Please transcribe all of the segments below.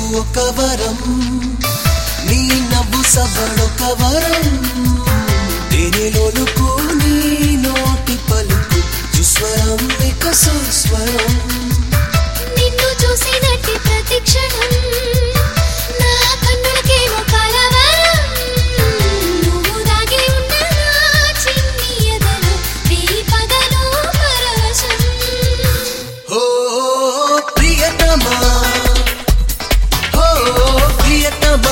ఒక వరం నీ నవ్వు సవ్వడొక వరం దేనిలోనుకు నీ నోటి పలుకు సుస్వరం ఇక సుస్వరం నిన్ను చూసినట్టి ప్రతి క్షణం నా కన్నులకేమో కలవరం నువ్వు దాగి ఉన్న నా చిన్ని ఎదలో నీ పగలు పరవశం ఓ ప్రియతమా ఓ ప్రియతమా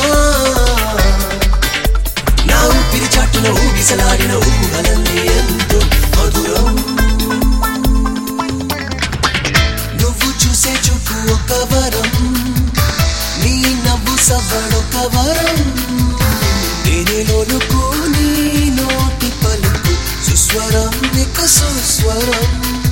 నా ఊపిరి చాటున ఊగిసలాడిన ఊహలన్నీ ఎంతో మధురం నువ్వు చూసే చూపు ఒక వరం నీ నవ్వు సవ్వడొక వరం దేనిలోనుకు నీ నోటి పలుకు సుస్వరం ఇక సుస్వరం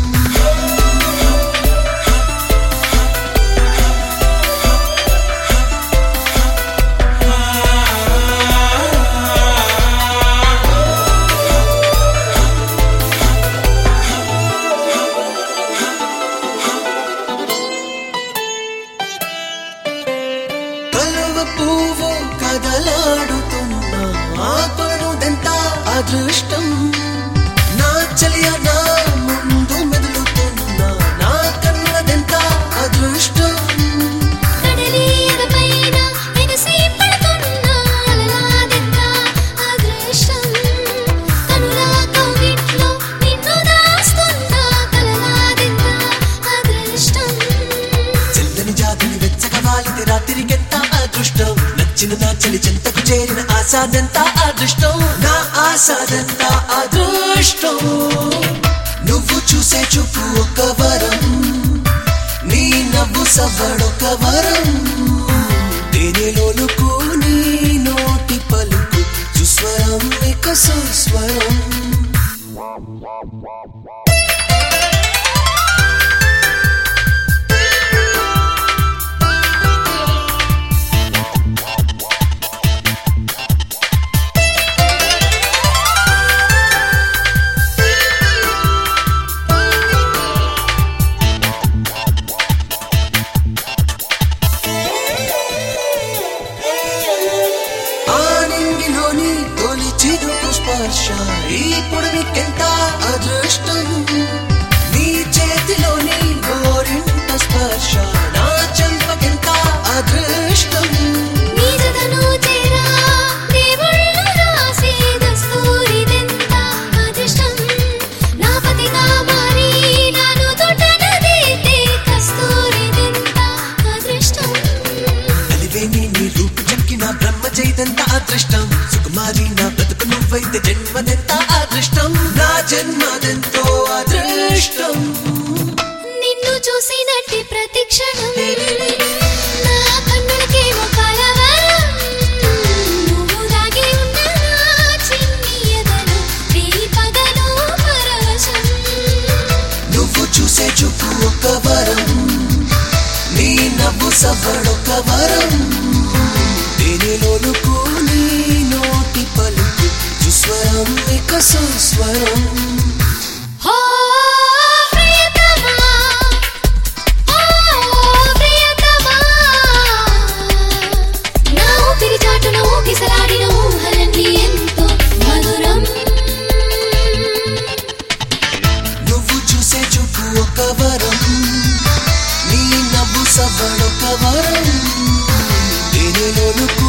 కలువ పువ్వు కదలాడుతున్నా ఆకులను దెంత అదృష్టం నా చలియ నా ముందు మెదులుతున్నా నా కన్నదెంత అదృష్టం కడలి ఎగపైన ఎగసి పడుతున్న అలలాదెంత అదృష్టం కనుల కౌగిట్లో నిన్ను దాస్తున్న కలలాదెంత అదృష్టం చెల్లని జాతిని వెచ్చగా వాలితే రాత్రికెంత అదృష్టం నచ్చిన నా చలి చెంతకు చేరిన ఆసాదెంత అదృష్టం నా ఆసాదెంత అదృష్టం నువ్వు చూసే చూపు ఒక వరం నీ నవ్వు సవ్వడొక వరం దేనిలోనుకు నీ నోటి పలుకు సుస్వరం ఇక సుస్వరం ఆనింగిలోని తొలి చిరుకు స్పర్శ ఈ పొడవికెంత అదృష్టం నీ చేతిలోని గోరింట స్పర్శ నా చెంపకెంత అదృష్టం నీ జతను చేరా దేవుళ్ళు రాసే దస్తూరిదెంత అదృష్టం నా పతిగా మారి నాను తొట్టనదైతే కస్తూరిదెంత అదృష్టం అలివేని నీ రూపు చెక్కిన బ్రహ్మ చైతంత అదృష్టం సుకుమారి నా బ్రతుకు నువ్వైతే జన్మదెంత అదృష్టం నా జన్మదెంతో అదృష్టం నిన్ను చూసినట్టి ప్రతి క్షణం నా కన్నులకేమో కలవరం నువ్వు దాగి ఉన్న నా చిన్ని ఎదలో నీ పగలు పరవశం నువ్వు చూసే చూపు ఒక వరం నీ నవ్వు సవ్వడొక వరం దేనిలోనుకు నీ నోటి పలుకు సుస్వరం ఇక సుస్వరం ఓ ప్రియతమా ఓ ప్రియతమా నా ఊపిరి చాటున ఊగిసలాడిన ఊహలన్నీ ఎంతో మధురం నువ్వు చూసే చూపు ఒక వరం నీ నవ్వు సవ్వడొక వరం దేనిలోనుకు